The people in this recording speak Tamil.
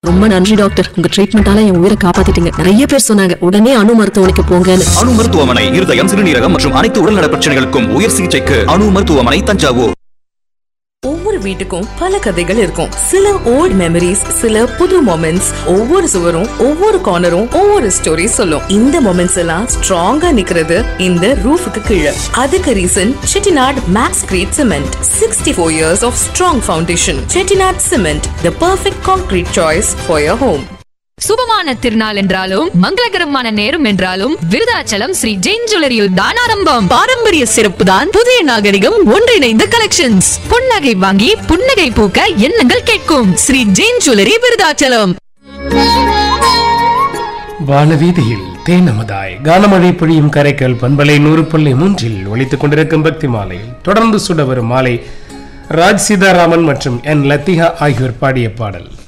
ரொம்ப நன்றி டாக்டர் உங்க ட்ரீட்மெண்டால என் உயிரை காப்பாத்திட்டீங்க நிறைய பேர் சொன்னாங்க உடனே அணு மருத்துவமனைக்கு போங்கன்னு அணு மருத்துவமனை இருதயம் சிறுநீரகம் மற்றும் அனைத்து உடல்நல பிரச்சனைகளுக்கும் உயர் சிகிச்சைக்கு அணு மருத்துவமனை தஞ்சாவூர் ஒவ்வொரு வீட்டுக்கும் பல கதைகள் இருக்கும் சில ஓல்ட் மெமரிஸ் சில புது மொமெண்ட்ஸ் ஒவ்வொரு சுவரும் ஒவ்வொரு கார்னரும் ஒவ்வொரு ஸ்டோரி சொல்லும் இந்த மொமெண்ட்ஸ் எல்லாம் ஸ்ட்ராங்கா நிக்கிறது இந்த ரூஃபுக்கு கீழே அதுக்கு reason Chettinad max grade cement sixty four years of strong foundation Chettinad cement the perfect concrete choice for your home சுபமான திருநாள் என்றாலும் மங்களகரமான நேரம் என்றாலும் விருதாச்சலம் ஸ்ரீ ஜெயின் ஜுவல்லரியில் தான் ஆரம்பம் பாரம்பரிய சிறப்பு தான் புதிய நாகரிகம் ஒன்றிணைந்த கலெக்ஷன்ஸ் புன்னகை வாங்கி புன்னகை பூக்க எண்ணங்கள் கேட்கும் ஸ்ரீ ஜெயின் ஜுவல்லரி விருதாச்சலம் வானவீதியில் தேனமதாய் கானமழை பொழியும் கரைக்கல் பண்பலை நூறு புள்ளி மூன்றில் ஒலித்துக் கொண்டிருக்கும் பக்தி மாலை தொடர்ந்து சுட வரும் மாலை ராஜ் சீதாராமன் மற்றும் என் லத்திகா ஆகியோர் பாடிய பாடல்